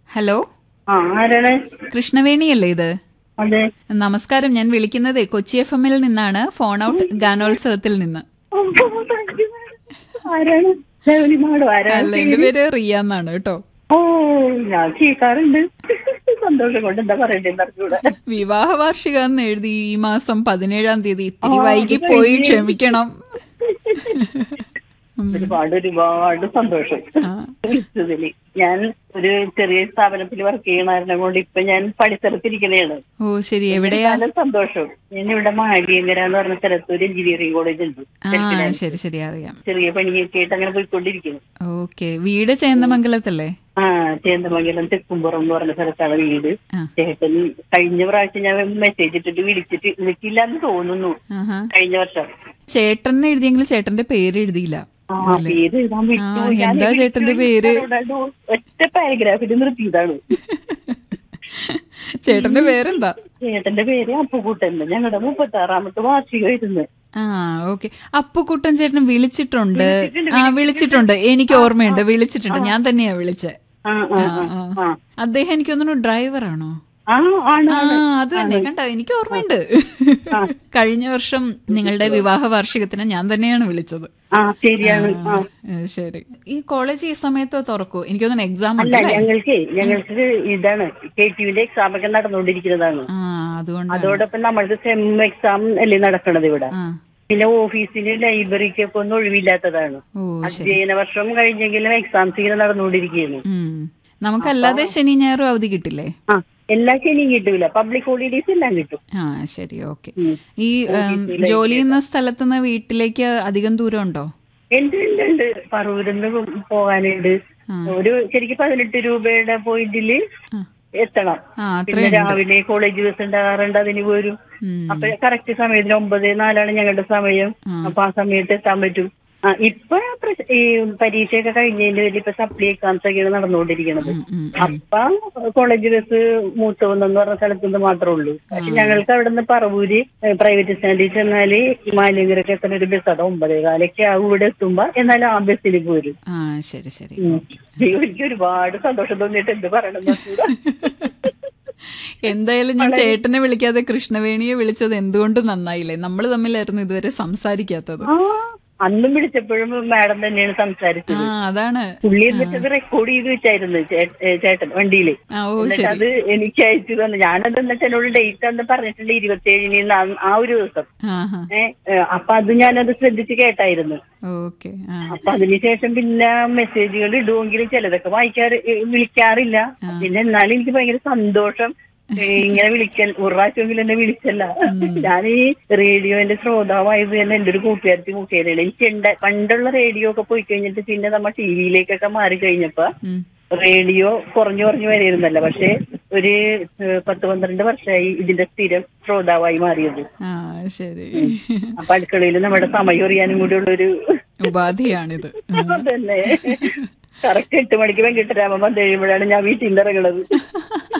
Hello ആ ആരാണ് കൃഷ്ണവേണിയല്ലേ ഇത് അതെ നമസ്കാരം ഞാൻ വിളിക്കുന്നത് കൊച്ചി എഫ് എമ്മിൽ നിന്നാണ് ഫോൺ ഔട്ട് ഗാനോത്സവത്തിൽ നിന്ന് ആരാണ് ദേവനിമാടോ അല്ല ആരാണ് എന്റെ പേര് റിയ എന്നാണ് കേട്ടോ ഓ ഞാൻ കേൾക്കാറുണ്ട് സന്തോഷം കൊണ്ട് എന്താ പറയണ്ടേന്ന് അറിഞ്ഞൂടാ വിവാഹ വാർഷിക എന്ന് എഴുതി ഈ മാസം പതിനേഴാം തീയതി ഇത്തിരി ആ, വൈകി അത് പോയി കഴിഞ്ഞ്. ക്ഷമിക്കണം ഒരുപാട് ഒരുപാട് സന്തോഷം ആ. വിളിച്ചതില് ഞാൻ ഒരു ചെറിയ സ്ഥാപനത്തിൽ വർക്ക് ചെയ്യണ കൊണ്ട് ഇപ്പൊ ഞാൻ പണിസ്ഥലത്തിരിക്കണേണ് ഓ ശരി എവിടെയാ നല്ല സന്തോഷം ഞാൻ ഇവിടെ മാടിയങ്കര എന്ന് പറഞ്ഞ സ്ഥലത്ത് ഒരു എഞ്ചിനീയറിംഗ് കോളേജ് ഉണ്ട് ആ ശരി ശരി അറിയാം ചെറിയ പണിയൊക്കെ ആയിട്ട് അങ്ങനെ പോയിക്കൊണ്ടിരിക്കുന്നു ഓക്കെ വീട് ചേന്ദമംഗലത്തല്ലേ ആ ചേന്തമംഗലം തെക്കുംപുറം എന്ന് പറഞ്ഞ സ്ഥലത്താണ് വീട് ആ. ചേട്ടൻ കഴിഞ്ഞ പ്രാവശ്യം ഞാൻ മെസ്സേജ് ഇട്ടിട്ട് വിളിച്ചിട്ട് വിളിക്കില്ല എന്ന് തോന്നുന്നു ആഹാ കഴിഞ്ഞ വർഷം ചേട്ടൻ എഴുതിയെങ്കിൽ ചേട്ടന്റെ പേര് എഴുതിയില്ല ആ പേര് എഴുതാൻ വിട്ടു. ആ, ഞാൻ എന്താ വിളിച്ചു ചേട്ടന്റെ വിളിച്ചു പേര്? അതുകൊണ്ടാണ് ഒറ്റ പാരഗ്രാഫിൽ നിർത്തിയതാണ് ചേട്ടന്റെ പേരെന്താ ചേട്ടന്റെ പേര് അപ്പുകൂട്ടൻ ഞങ്ങളുടെ മുപ്പത്തി ആറാമത്തെ വാർഷികമായിരുന്നു ആ ഓക്കെ അപ്പുക്കുട്ടൻ ചേട്ടൻ വിളിച്ചിട്ടുണ്ട് വിളിച്ചിട്ടുണ്ട്, ആ വിളിച്ചിട്ടുണ്ട് എനിക്ക് ഓർമ്മയുണ്ട് വിളിച്ചിട്ടുണ്ട് ഞാൻ തന്നെയാ വിളിച്ചേ ആ ആ ആ, ആ, ആ. ആ അദ്ദേഹം എനിക്ക് തോന്നുന്നു ഡ്രൈവറാണോ ആ ആണ് ആ ആണ്. അത് തന്നെ കണ്ടോ എനിക്ക് ഓർമ്മയുണ്ട് ആ. കഴിഞ്ഞ വർഷം നിങ്ങളുടെ വിവാഹ വാർഷികത്തിന് ഞാൻ തന്നെയാണ് വിളിച്ചത് ആ ശരിയാണ് ആ ഏ, ശരി ഈ കോളേജ് ഈ സമയത്ത് തുറക്കൂ എനിക്ക് തോന്നുന്നു എക്സാം അല്ല ഉണ്ടല്ലേ ഞങ്ങൾക്ക് ഞങ്ങൾക്ക് ഇതാണ് കെ ടിവിന്റെ എക്സാം ഒക്കെ നടന്നുകൊണ്ടിരിക്കുന്നതാണ് ആ അതുകൊണ്ട് അതോടൊപ്പം നമ്മൾക്ക് സെം എക്സാം അല്ലേ നടക്കണത് ഇവിടെ ആ പിന്നെ ഓഫീസിന് ലൈബ്രറിക്ക് ഒക്കെ ഒന്നും ഒഴിവില്ലാത്തതാണ് ഓ ശരി അധ്യയന വർഷം കഴിഞ്ഞെങ്കിലും എക്സാംസ് ഇങ്ങനെ നടന്നുകൊണ്ടിരിക്കുകയാണ് ഉം നമുക്കല്ലാതെ ശനി ഞായറും അവധി കിട്ടില്ലേ ആ എല്ലാ ശനിയും കിട്ടൂല പബ്ലിക് ഹോളിഡേസ് എല്ലാം കിട്ടും ആ ശരി ഓക്കെ ഉം. ഈ ഉം, ജോലി ചെയ്യുന്ന സ്ഥലത്തുനിന്ന് വീട്ടിലേക്ക് അധികം ദൂരം ഉണ്ടോ ഉണ്ട് ഉണ്ട് ഉണ്ട് പറവൂരിന്ന് പോകാനുണ്ട് ആ. ഒരു ശരിക്കും പതിനെട്ട് രൂപയുടെ പോയിന്റില് ആ. എത്തണം ആ പിന്നെ അത്രയും രാവിലെ കോളേജ് ബസ് ഉണ്ടാകാറുണ്ട് അതിന് പോരും ഉം. അപ്പൊ കറക്റ്റ് സമയത്തിന് ഒമ്പത് നാലാണ് ഞങ്ങളുടെ സമയം ആ. അപ്പൊ ആ സമയത്ത് എത്താൻ പറ്റും ആ ഇപ്പൊ പ്രശ്- ഈ പരീക്ഷയൊക്കെ കഴിഞ്ഞതിന്റെ പേരിൽ ഇപ്പൊ സപ്ലി എക്സാംസ് ഒക്കെയാണ് നടന്നുകൊണ്ടിരിക്കുന്നത് ഉം, ഉം, ഉം. അപ്പൊ കോളേജ് ബസ് മൂത്തവെന്ന് പറഞ്ഞ സ്ഥലത്ത് നിന്ന് മാത്രമേ ഉള്ളൂ പക്ഷെ ഞങ്ങൾക്ക് അവിടെ നിന്ന് പറവൂര് പ്രൈവറ്റ് സ്റ്റാൻഡിൽ ചെന്നാല് മാലിന്യരൊക്കെ എത്തുന്ന ഒരു ബസ് അത് ഒമ്പതേ കാലൊക്കെ ആവും ഇവിടെ എത്തുമ്പോ എന്നാലും ആ ബസ്സിൽ പോരും ആ ശരി ശരി ഉം. അയ്യോ, എനിക്ക് ഒരുപാട് സന്തോഷം തോന്നിയിട്ട് എന്ത് പറയണം എന്തായാലും ഞാൻ ചേട്ടനെ വിളിക്കാതെ കൃഷ്ണവേണിയെ വിളിച്ചത് എന്തുകൊണ്ട് നന്നായില്ലേ നമ്മൾ തമ്മിലായിരുന്നു ഇതുവരെ സംസാരിക്കാത്തത് ആ അന്നും വിളിച്ചപ്പോഴും മാഡം തന്നെയാണ് സംസാരിച്ചത് ആ അതാണ് പുള്ളി എന്നിട്ടത് റെക്കോർഡ് ചെയ്ത് വെച്ചായിരുന്നു ചേ- ഏ, ചേട്ടൻ വണ്ടിയില് ആ ഓ എന്നിട്ട് ശരി അത് എനിക്ക് അയച്ചു തന്നു ഞാനത് എന്നിട്ട് എന്നോട് ഡേറ്റ് അന്ന് പറഞ്ഞിട്ടുണ്ട് ഇരുപത്തിയേഴിന് ആ ഒരു ദിവസം ആ ഹാ ഏഹ് അപ്പൊ അത് ഞാനത് ശ്രദ്ധിച്ച് കേട്ടായിരുന്നു ഓക്കെ ആ അപ്പൊ അതിനുശേഷം പിന്നെ മെസ്സേജുകൾ ഇടുമെങ്കിലും ചിലതൊക്കെ വായിക്കാറ് ഏ, വിളിക്കാറില്ല പിന്നെ എന്നാലും എനിക്ക് ഭയങ്കര സന്തോഷം ഏ, ഇങ്ങനെ വിളിക്കൽ ഒരു പ്രാവശ്യമെങ്കിലും എന്നെ വിളിച്ചല്ല ഞാൻ ഈ റേഡിയോന്റെ ശ്രോതാവായത് തന്നെ എന്റെ ഒരു കൂട്ടുകാരത്തി മുഖേനയാണ് എനിക്ക് ഉണ്ട് പണ്ടുള്ള റേഡിയോ ഒക്കെ പോയി കഴിഞ്ഞിട്ട് പിന്നെ നമ്മ ടി വിയിലേക്കൊക്കെ മാറി കഴിഞ്ഞപ്പോ ഉം. റേഡിയോ കുറഞ്ഞു കുറഞ്ഞു വരിയിരുന്നല്ലോ പക്ഷെ ഒരു ഏഹ്, പത്ത് പന്ത്രണ്ട് വർഷമായി ഇതിന്റെ സ്ഥിരം ശ്രോതാവായി മാറിയത് ആ ശരി അപ്പൊ അടുക്കളയിൽ നമ്മുടെ സമയം അറിയാനും കൂടി ഉള്ളൊരു ഉപാധിയാണിത് അതന്നെ കറക്റ്റ് എട്ട് മണിക്ക് വെങ്കിട്ടരാമൻ വന്നു കഴിയുമ്പോഴാണ് ഞാൻ വീട്ടിൽ നിന്ന് ഇറങ്ങണത്